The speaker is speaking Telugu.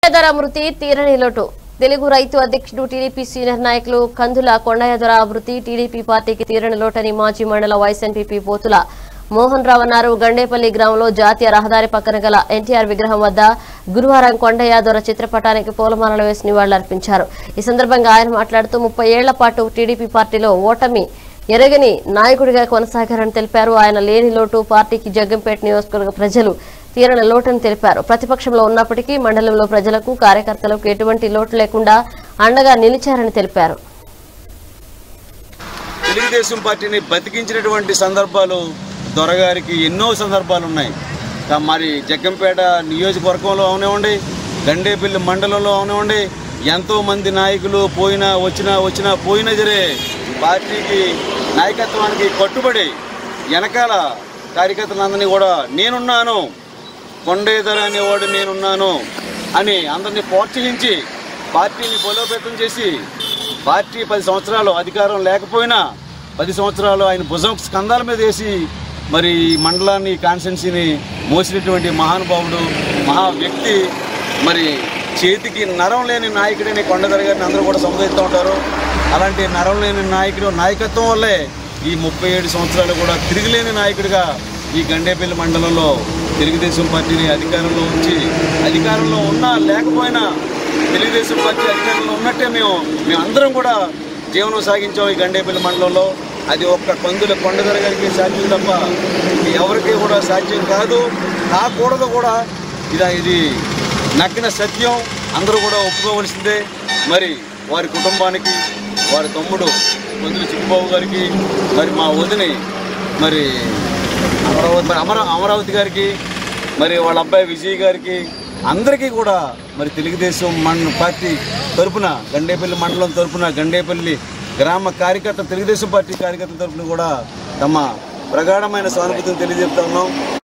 ధర మృతి తీరని లోటు తెలుగు రైతు అధ్యక్షుడు టీడీపీ సీనియర్ నాయకులు కందుల కొండయ్యధర మృతి టీడీపీ పార్టీకి తీరని లోటని మాజీ మండల వైస్ ఎంపీపీ పోతుల మోహన్ రావు అన్నారు గండేపల్లి గ్రామంలో జాతీయ రహదారి పక్కన గల ఎన్టీఆర్ విగ్రహం వద్ద గురువారం కొండయ్య దొర చిత్రపటానికి పూలమాలలు వేసి నివాళులర్పించారు ఈ సందర్భంగా ఆయన మాట్లాడుతూ ముప్పై ఏళ్ల పాటు టీడీపీ పార్టీలో ఓటమి ఎరగని నాయకుడిగా కొనసాగారని తెలిపారు ఆయన లేని లోటు పార్టీకి జగ్గంపేట నియోజకవర్గ ప్రజలు తీరని లోటని తెలిపారు ప్రతిపక్షంలో ఉన్నప్పటికీ మండలంలో ప్రజలకు కార్యకర్తలకు ఎటువంటి లోటు లేకుండా అండగా నిలిచారని తెలిపారు తెలుగుదేశం పార్టీని బతికించినటువంటి సందర్భాలు దొరగారికి ఎన్నో సందర్భాలు ఉన్నాయి కా- మరి జగ్గంపేట నియోజకవర్గంలో అవనివ్వండి గండేపల్లి మండలంలో అవనివ్వండి ఎంతో మంది నాయకులు పోయినా వచ్చినా వచ్చినా పోయినా జరే పార్టీకి నాయకత్వానికి కట్టుబడి వెనకాల కార్యకర్తలందరినీ కూడా నేనున్నాను కొండేధర అనేవాడు నేనున్నాను అని అందరినీ ప్రోత్సహించి పార్టీని బలోపేతం చేసి పార్టీ పది సంవత్సరాలు అధికారం లేకపోయినా పది సంవత్సరాలు ఆయన భుజం స్కంధాల మీద వేసి మరి ఈ మండలాన్ని కాన్స్టెన్సీని మోసినటువంటి మహానుభావుడు మహా వ్యక్తి మరి చేతికి నరం లేని నాయకుడని కొండధర గారిని అందరూ కూడా సముదాయిస్తూ ఉంటారు అలాంటి నరం లేని నాయకుడు నాయకత్వం వల్లే ఈ ముప్పై ఏడు సంవత్సరాలు కూడా తిరిగిలేని నాయకుడిగా ఈ గండేపల్లి మండలంలో తెలుగుదేశం పార్టీని అధికారంలో ఉంచి అధికారంలో ఉన్నా లేకపోయినా తెలుగుదేశం పార్టీ అధికారంలో ఉన్నట్టే మేము మేమందరం కూడా జీవనం సాగించాం ఈ గండేపల్లి మండలంలో అది ఒక్క కందుల కొండధర గారికి సాధ్యం తప్ప ఇది ఎవరికి కూడా సాధ్యం కాదు కాకూడదు కూడా ఇది ఇది నగ్గిన సత్యం అందరూ కూడా ఒప్పుకోవలసిందే మరి వారి కుటుంబానికి వారి తమ్ముడు కొందుల చిక్కుబాబు గారికి మరి మా వదిని మరి అమరావతి మరి అమర అమరావతి గారికి మరి వాళ్ళ అబ్బాయి విజయ్ గారికి అందరికీ కూడా మరి తెలుగుదేశం మండ పార్టీ తరపున గండేపల్లి మండలం తరపున గండేపల్లి గ్రామ కార్యకర్త తెలుగుదేశం పార్టీ కార్యకర్తల తరపున కూడా తమ ప్రగాఢమైన సానుభూతిని తెలియజెప్తా ఉన్నాం